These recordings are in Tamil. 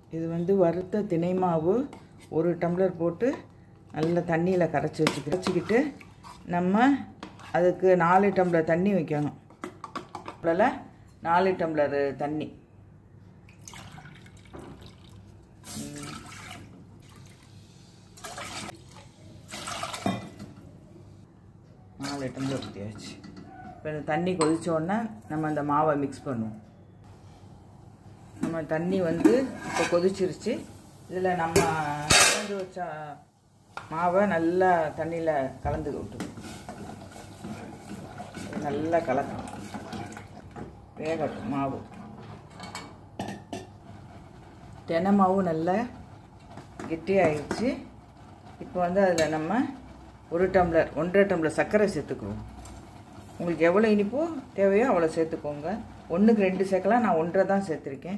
இது வந்து வறுத்த தினை மாவு ஒரு டம்ளர் போட்டு நல்ல தண்ணியில் கரைச்சி வச்சுக்க வச்சுக்கிட்டு நம்ம அதுக்கு நாலு டம்ளர் தண்ணி வைக்கணும் அதில் நாலு டம்ளர் தண்ணி ம். நாலு டம்ளர் ஊற்றியாச்சு இப்போ இந்த தண்ணி கொதிச்ச உடனே நம்ம அந்த மாவை மிக்ஸ் பண்ணுவோம் நம்ம தண்ணி வந்து இப்போ கொதிச்சிருச்சு இதில் நம்ம கலந்து வச்ச மாவை நல்லா தண்ணியில் கலந்து விட்டுருவோம் இது நல்லா கலக்கணும் வேகட்டும் மாவு தெனை மாவு நல்லா கெட்டியாயிடுச்சு இப்போ வந்து அதில் நம்ம ஒரு டம்ளர் ஒன்றரை டம்ளர் சர்க்கரை சேர்த்துக்குவோம் உங்களுக்கு எவ்வளோ இனிப்போ தேவையோ அவ்வளோ சேர்த்துக்கோங்க ஒன்றுக்கு ரெண்டு சேர்க்கலாம் நான் ஒன்றரை தான் சேர்த்துருக்கேன்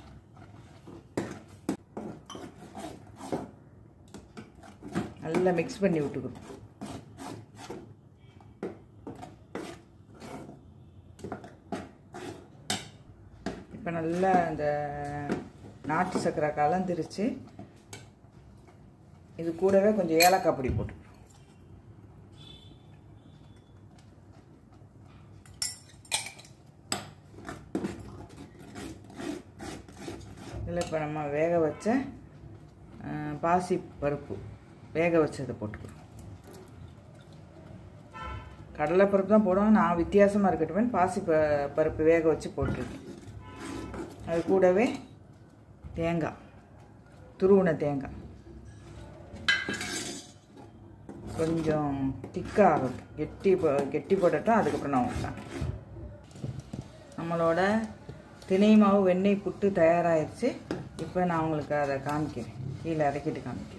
நல்லா மிக்ஸ் பண்ணி விட்டுக்கணும் இப்போ நல்லா அந்த நாட்டு சர்க்கரை கலந்துருச்சு இது கூடவே கொஞ்சம் ஏலக்காய் பொடி போட்டு இதில் இப்போ நம்ம வேக வச்ச அஹ், பாசி பருப்பு வேக வச்சதை போட்டுக்கிறோம் கடலைப்பருப்பு தான் போடுவோம் நான் வித்தியாசமாக இருக்கட்டும் பாசி ப பருப்பு வேக வச்சு போட்டிருக்கேன் அது கூடவே தேங்காய் துருவின தேங்காய் கொஞ்சம் திக்காக ஆகட்டும் கெட்டி ப- கெட்டி போடட்டும் அதுக்கப்புறம் நான் வைப்பேன் நம்மளோட திணை மாவு வெண்ணெய் புட்டு தயாராகிடுச்சு இப்போ நான் உங்களுக்கு அதை காமிக்கிறேன் கீழே இறக்கிட்டு காமிக்கிறேன்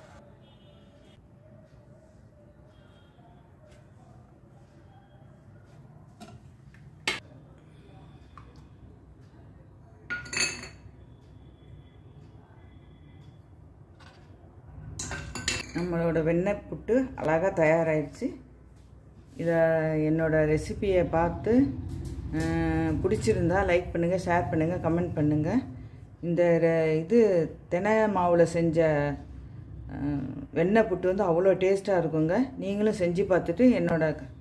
நம்மளோட வெண்ணெய் புட்டு அழகாக தயாராகிடுச்சு இதை என்னோட ரெசிபியை பார்த்து அஹ், பிடிச்சிருந்தா லைக் பண்ணுங்கள் ஷேர் பண்ணுங்கள் கமெண்ட் பண்ணுங்கள் இந்த ரெ- இது தெனை மாவில் செஞ்ச அஹ், வெண்ணெய் புட்டு வந்து அவ்வளோ டேஸ்ட்டாக இருக்குங்க நீங்களும் செஞ்சு பார்த்துட்டு என்னோட